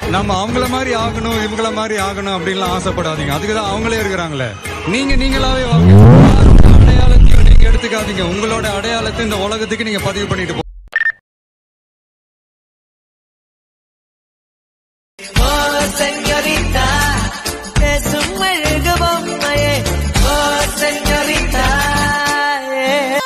நம்ம அவங்கள மாதிரி ஆகணும் இவங்கள மாதிரி ஆகணும் அப்படின்லாம் ஆசைப்படாதீங்க அதுக்கு தான் அவங்களே இருக்கிறாங்களே நீங்க நீங்களாவே வாங்க யாரோட அடையாளத்தையும் நீங்க எடுத்துக்காதீங்க உங்களோட அடையாளத்தை இந்த உலகத்துக்கு நீங்க பதிவு பண்ணிட்டு போ Oh, señorita, es un muerto bombaye. Oh, señorita. yeah.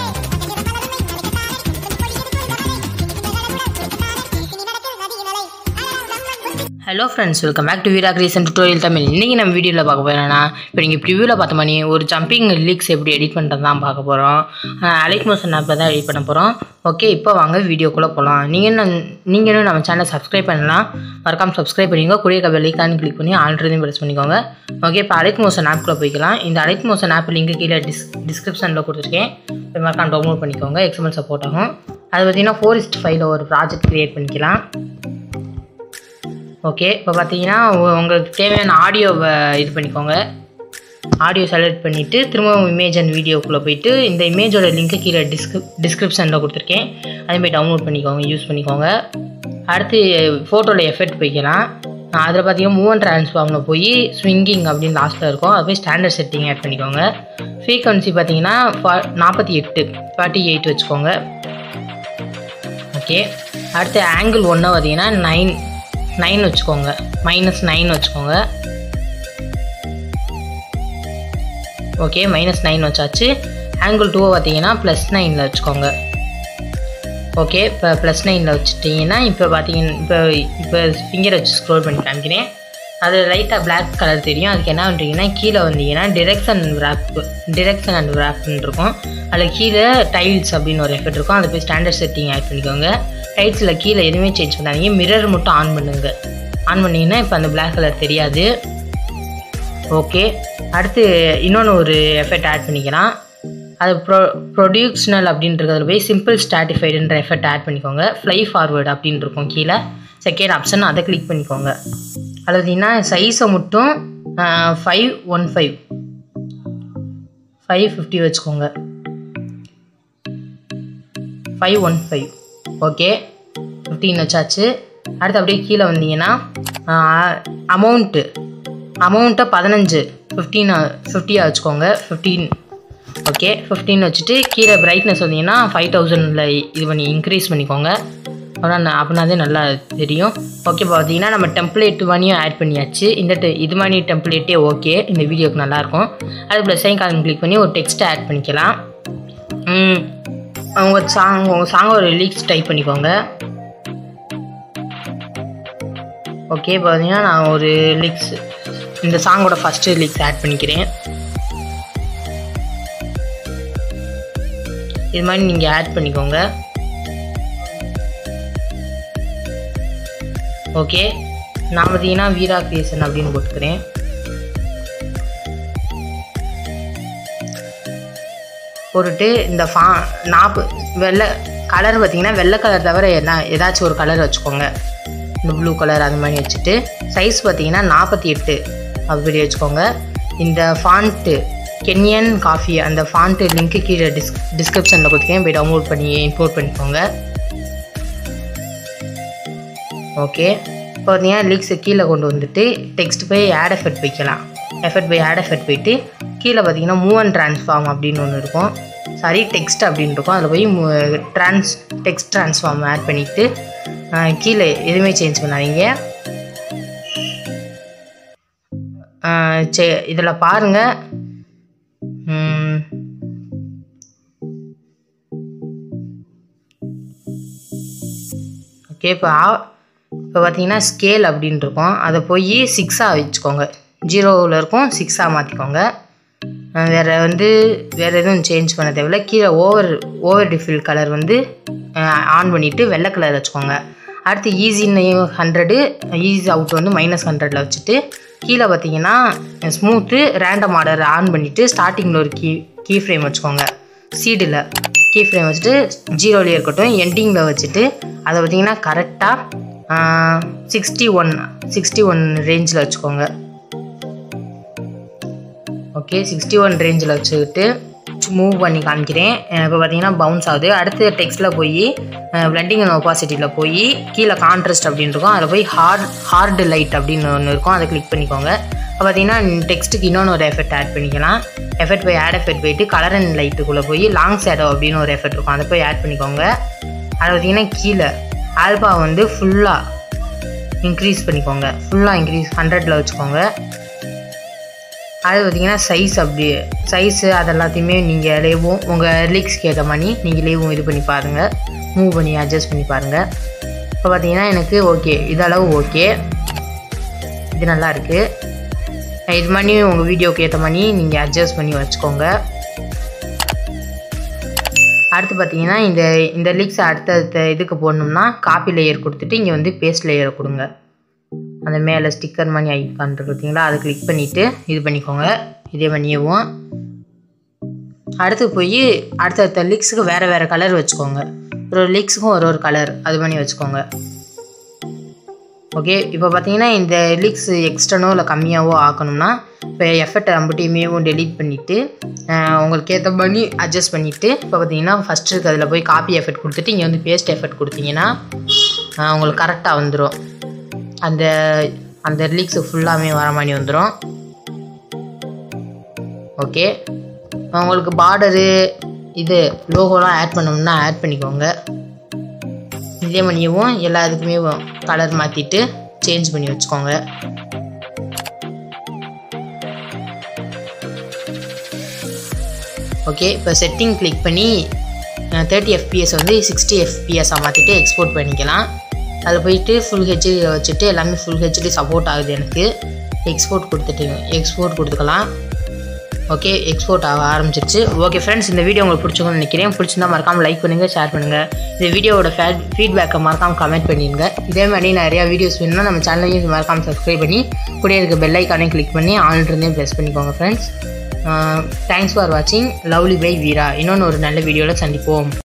Hello friends welcome back to Veera creation tutorial Tamil இன்றைக்கி நம்ம வீடியோவில் பார்க்க போகிறோன்னா இப்போ நீங்கள் ப்ரிவியூவில் பார்த்த மாதிரி ஒரு ஜம்பிங் லீக்ஸ் எப்படி எடிட் பண்ணுறது தான் பார்க்க போகிறோம் அலைக் மோஷன் ஆப்பில் தான் எடிட் பண்ண போகிறோம் ஓகே இப்போ வாங்க வீடியோக்குள்ளே போகலாம் நீங்கள் இன்னும் நீங்கள் இன்னும் நம்ம சேனலை சப்ஸ்கிரைப் பண்ணலாம் மறக்காம சப்ஸ்கிரைப் பண்ணிக்கோங்க கூடிய பெல்லைக்கான்னு கிளிக் பண்ணி ஆல்ரெடி ப்ரெஸ் பண்ணிக்கோங்க ஓகே இப்போ அலைக் மோஷன் ஆப்குள்ளே போய்க்கலாம் இந்த அலைக் மோஷன் ஆப் லிங்க் கீழே டிஸ் டிஸ்கிரிப்ஷனில் கொடுத்துருக்கேன் இப்போ மறக்காம டவுன்லோட் பண்ணிக்கோங்க எக்ஸ்எம்எல் சப்போர்ட் ஆகும் அது பார்த்தீங்கன்னா ஃபோரிஸ்ட் ஃபைலில் ஒரு ப்ராஜெக்ட் க்ரியேட் பண்ணிக்கலாம் ஓகே இப்போ பார்த்தீங்கன்னா உ- உங்களுக்கு தேவையான ஆடியோவை இது பண்ணிக்கோங்க ஆடியோ செலக்ட் பண்ணிவிட்டு திரும்பவும் இமேஜ் அண்ட் வீடியோக்குள்ளே போயிட்டு இந்த இமேஜோட லிங்க்கு கீழே டிஸ்கிரிப் டிஸ்கிரிப்ஷனில் கொடுத்துருக்கேன் அதே மாதிரி டவுன்லோட் பண்ணிக்கோங்க யூஸ் பண்ணிக்கோங்க அடுத்து ஃபோட்டோவில் எஃபெக்ட் போய்க்கலாம் அதில் பார்த்தீங்கன்னா மூவ் அண்ட் ட்ரான்ஸ்ஃபார்மில் போய் ஸ்விங்கிங் அப்படின்னு லாஸ்ட்டில் இருக்கும் அது போய் ஸ்டாண்டர்ட் செட்டிங் ஆட் பண்ணிக்கோங்க ஃப்ரீக்வன்சி பார்த்தீங்கன்னா ஃபா நாற்பத்தி எட்டு ஃபார்ட்டி எயிட் வச்சுக்கோங்க ஓகே அடுத்து ஆங்கிள் ஒன்று பார்த்தீங்கன்னா நைன் நைன் வச்சுக்கோங்க மைனஸ் நைன் வச்சுக்கோங்க ஓகே மைனஸ் நைன் வச்சாச்சு ஆங்கிள் டூவை பார்த்தீங்கன்னா ப்ளஸ் நைனில் வச்சுக்கோங்க ஓகே இப்போ ப்ளஸ் நைனில் வச்சுட்டிங்கன்னா இப்போ பார்த்தீங்கன்னா இப்போ இப்போ ஃபிங்கர் வச்சு ஸ்க்ரோல் பண்ணி காமிக்கிறேன் அது லைட்டாக Black கலர் தெரியும் அதுக்கு என்ன பண்ணுறீங்கன்னா கீழே வந்தீங்கன்னா டிரெக்ஷன் wrap டிரெக்ஷன் அண்ட் wrapன்னு இருக்கும் அதில் கீழே டைல்ஸ் அப்படின்னு ஒரு எஃபெக்ட் இருக்கும் அதை போய் ஸ்டாண்டர்ட் செட்டிங் ஆட் பண்ணிக்கோங்க டைல்ஸில் கீழே எதுவுமே சேஞ்ச் பண்ணாதீங்க மிரர் மட்டும் ஆன் பண்ணுங்க ஆன் பண்ணிங்கன்னா இப்போ அந்த Black கலர் தெரியாது ஓகே அடுத்து இன்னொன்று ஒரு எஃபெக்ட் ஆட் பண்ணிக்கலாம் அது ப்ரொ ப்ரொடியூக்ஷனல் அப்படின்றதுல போய் சிம்பிள் ஸ்டாட்டிஃபைடுன்ற எஃபெக்ட் ஆட் பண்ணிக்கோங்க ஃப்ளை ஃபார்வர்டு அப்படின்னு இருக்கும் கீழே செகண்ட் ஆப்ஷன் அதை கிளிக் பண்ணிக்கோங்க அது பார்த்தீங்கன்னா சைஸை மட்டும் five one five five fifty வச்சுக்கோங்க five one five okay fifteen வச்சாச்சு அடுத்து அப்படியே கீழே வந்தீங்கன்னா அமௌண்ட்டு அமௌண்ட்டை பதினஞ்சு ஃபிஃப்டீன் ஃபிஃப்டியாக வச்சுக்கோங்க ஃபிஃப்டீன் ஓகே ஃபிஃப்டீன் வச்சுட்டு கீழே பிரைட்னஸ் வந்தீங்கன்னா ஃபைவ் தௌசண்டில் இது பண்ணி இன்க்ரீஸ் பண்ணிக்கோங்க அப்படின்னா அப்படின்னாதே நல்லா தெரியும் ஓகே பார்த்தீங்கன்னா நம்ம டெம்ப்ளேட் மணியும் ஆட் பண்ணியாச்சு இந்த te- இது மாதிரி டெம்ப்ளேட்டே ஓகே இந்த வீடியோக்கு நல்லாயிருக்கும் அது ப்ளஸ் சைன் காலம் கிளிக் பண்ணி ஒரு டெக்ஸ்ட்டை ஆட் பண்ணிக்கலாம் ம், உங்கள் சாங் உங்கள் சாங் ஒரு லீக்ஸ் டைப் பண்ணிக்கோங்க ஓகே பார்த்தீங்கன்னா நான் ஒரு லிக்ஸ் இந்த சாங்கோட ஃபஸ்ட்டு லிக்ஸ் ஆட் பண்ணிக்கிறேன் இது மாதிரி நீங்கள் ஆட் பண்ணிக்கோங்க ஓகே நான் பார்த்தீங்கன்னா வீரா கிரியேஷன் அப்படின்னு போட்டுக்கிறேன் போட்டுட்டு இந்த ஃபா நாப்பு வெள்ளை கலர் பார்த்தீங்கன்னா வெள்ளை கலர் தவிர என்ன ஏதாச்சும் ஒரு கலர் வச்சுக்கோங்க இந்த ப்ளூ கலர் அது மாதிரி வச்சுட்டு சைஸ் பார்த்தீங்கன்னா நாற்பத்தி எட்டு அப்படி வச்சுக்கோங்க இந்த ஃபாண்ட்டு கென்யன் காஃபி அந்த ஃபாண்ட்டு லிங்க்கு கீழே டிஸ் டிஸ்கிரிப்ஷனில் கொடுத்துருக்கேன் போய் டவுன்லோட் பண்ணி இம்போர்ட் பண்ணிக்கோங்க ஓகே இப்போ பார்த்தீங்கன்னா லீக்ஸை கீழே கொண்டு வந்துட்டு டெக்ஸ்ட் போய் ஆட் எஃபெக்ட் வைக்கலாம் எஃபெக்ட் போய் ஆட் எஃபெக்ட் போயிட்டு கீழே பார்த்தீங்கன்னா மூவ் அண்ட் ட்ரான்ஸ்ஃபார்ம் அப்படின்னு ஒன்று இருக்கும் சாரி டெக்ஸ்ட் அப்படின்னு இருக்கும் அதில் போய் ட்ரான்ஸ் டெக்ஸ்ட் ட்ரான்ஸ்ஃபார்ம் ஆட் பண்ணிவிட்டு கீழே எதுவுமே சேஞ்ச் பண்ணாதீங்க சே இதில் பாருங்கள் ஓகே இப்போ இப்போ பார்த்தீங்கன்னா ஸ்கேல் அப்படின்னு இருக்கும் அதை போய் சிக்ஸாக வச்சுக்கோங்க ஜீரோவில் இருக்கும் சிக்ஸாக மாற்றிக்கோங்க வேறு வந்து வேறு எதுவும் சேஞ்ச் பண்ண தேவையில்ல கீழே ஓவர் ஓவர் டிஃபில் கலர் வந்து ஆன் பண்ணிவிட்டு வெள்ளை கலர் வச்சுக்கோங்க அடுத்து ஈஸின்னு ஹண்ட்ரடு ஈஸி அவுட் வந்து மைனஸ் ஹண்ட்ரடில் வச்சுட்டு கீழே பார்த்தீங்கன்னா ஸ்மூத்து ரேண்டம் ஆர்டர் ஆன் பண்ணிவிட்டு ஸ்டார்டிங்கில் ஒரு கீ கீ ஃப்ரேம் வச்சுக்கோங்க சீடில் கீ ஃப்ரேம் வச்சுட்டு ஜீரோலேயே இருக்கட்டும் எண்டிங்கில் வச்சுட்டு அதை பார்த்தீங்கன்னா கரெக்டாக சிக்ஸ்டி ஒன் சிக்ஸ்டி ஒன் ரேஞ்சில் வச்சுக்கோங்க ஓகே சிக்ஸ்டி ஒன் ரேஞ்சில் வச்சுக்கிட்டு மூவ் பண்ணி காமிக்கிறேன் இப்போ பார்த்தீங்கன்னா பவுன்ஸ் ஆகுது அடுத்து டெக்ஸ்ட்டில் போய் பிளண்டிங் அண்ட் ஒப்பாசிட்டியில் போய் கீழே கான்ட்ராஸ்ட் அப்படின்னு இருக்கும் அதில் போய் ஹார்ட் ஹார்டு லைட் அப்படின்னு ஒன்று இருக்கும் அதை கிளிக் பண்ணிக்கோங்க இப்போ பார்த்தீங்கன்னா டெக்ஸ்ட்டுக்கு இன்னொன்று ஒரு எஃபெக்ட் ஆட் பண்ணிக்கலாம் எஃபெக்ட் போய் ஆட் எஃபெக்ட் போயிட்டு கலர் அண்ட் லைட்டுக்குள்ளே போய் லாங் ஷேடோ அப்படின்னு ஒரு எஃபெக்ட் இருக்கும் அதை போய் ஆட் பண்ணிக்கோங்க அது பார்த்தீங்கன்னா கீழே ஆல்பா வந்து ஃபுல்லாக இன்க்ரீஸ் பண்ணிக்கோங்க ஃபுல்லாக இன்க்ரீஸ் ஹண்ட்ரடில் வச்சுக்கோங்க அது பார்த்தீங்கன்னா சைஸ் அப்படி சைஸு அது எல்லாத்தையுமே நீங்கள் லேவும் உங்கள் ரிலிக்ஸ்க்கு ஏற்ற மாதிரி நீங்கள் லேவும் இது பண்ணி பாருங்கள் மூவ் பண்ணி அட்ஜஸ்ட் பண்ணி பாருங்கள் இப்போ பார்த்தீங்கன்னா எனக்கு ஓகே இதளவு ஓகே இது நல்லா இருக்குது இது மாதிரி உங்கள் வீடியோக்கு ஏற்ற மாதிரி நீங்கள் அட்ஜஸ்ட் பண்ணி வச்சுக்கோங்க அடுத்து பார்த்தீங்கன்னா இந்த இந்த லிக்ஸ் அடுத்த இதுக்கு போடணும்னா காப்பி லேயர் கொடுத்துட்டு இங்கே வந்து பேஸ்ட் லேயரை கொடுங்க அந்த மேலே ஸ்டிக்கர் மாதிரி ஐக்கான் இருக்கு பார்த்தீங்களா அதை கிளிக் பண்ணிவிட்டு இது பண்ணிக்கோங்க இதே பண்ணியவும் அடுத்து போய் அடுத்தடுத்த லிக்ஸுக்கு வேறு வேறு கலர் வச்சுக்கோங்க ஒரு லிக்ஸுக்கும் ஒரு ஒரு கலர் அது பண்ணி வச்சுக்கோங்க ஓகே இப்போ பார்த்தீங்கன்னா இந்த லிக்ஸ் எக்ஸ்டர்னோ இல்லை கம்மியாகவோ ஆக்கணும்னா இப்போ எஃபெக்ட் அம்பட்டியுமேவும் டெலீட் பண்ணிவிட்டு உங்களுக்கு ஏற்ற மாதிரி அட்ஜஸ்ட் பண்ணிவிட்டு இப்போ பார்த்தீங்கன்னா ஃபஸ்ட்டு இருக்கு அதில் போய் காப்பி எஃபெக்ட் கொடுத்துட்டு இங்கே வந்து பேஸ்ட் எஃபெக்ட் கொடுத்தீங்கன்னா ஆஹ் உங்களுக்கு கரெக்டாக வந்துடும் அந்த அந்த ரிலீக்ஸு ஃபுல்லாமே வர மாதிரி வந்துடும் ஓகே உங்களுக்கு பார்டரு இது லோகோலாம் ஆட் பண்ணோம்னா ஆட் பண்ணிக்கோங்க இதே பண்ணியவும் எல்லா இதுக்குமே கலர் மாற்றிட்டு சேஞ்ச் பண்ணி வச்சுக்கோங்க ஓகே இப்போ செட்டிங் கிளிக் பண்ணி தேர்ட்டி எஃபிஎஸ் வந்து சிக்ஸ்டி எஃபிஎஸ்ஸாக மாற்றிட்டு எக்ஸ்போர்ட் பண்ணிக்கலாம் அதில் போயிட்டு ஃபுல் ஹெச்டி வச்சுட்டு எல்லாமே ஃபுல் ஹெச்டி சப்போர்ட் ஆகுது எனக்கு எக்ஸ்போர்ட் கொடுத்துட்டு எக்ஸ்போர்ட் கொடுத்துக்கலாம் ஓகே எக்ஸ்போர்ட் ஆக ஆரம்பிச்சிருச்சு ஓகே ஃப்ரெண்ட்ஸ் இந்த வீடியோ உங்களுக்கு பிடிச்சிருக்கும்னு நினைக்கிறேன் பிடிச்சிருந்தா மறக்காமல் லைக் பண்ணுங்கள் ஷேர் பண்ணுங்கள் இந்த வீடியோவோட ஃபேட் ஃபீட்பேக்கை மறக்காமல் கமெண்ட் பண்ணிடுங்க இதே மாதிரி நிறையா வீடியோஸ் வேணும்னா நம்ம சேனலையும் மறக்காமல் சப்ஸ்கிரைப் பண்ணி கூட இருக்க பெல் ஐக்கானையும் கிளிக் பண்ணி ஆல்ரெண்டே ப்ரெஸ் பண்ணிக்கோங்க ஃப்ரெண்ட்ஸ் தேங்க்ஸ் ஃபார் வாட்சிங் லவ்லி பை வீரா இன்னொன்று ஒரு நல்ல வீடியோவில் சந்திப்போம்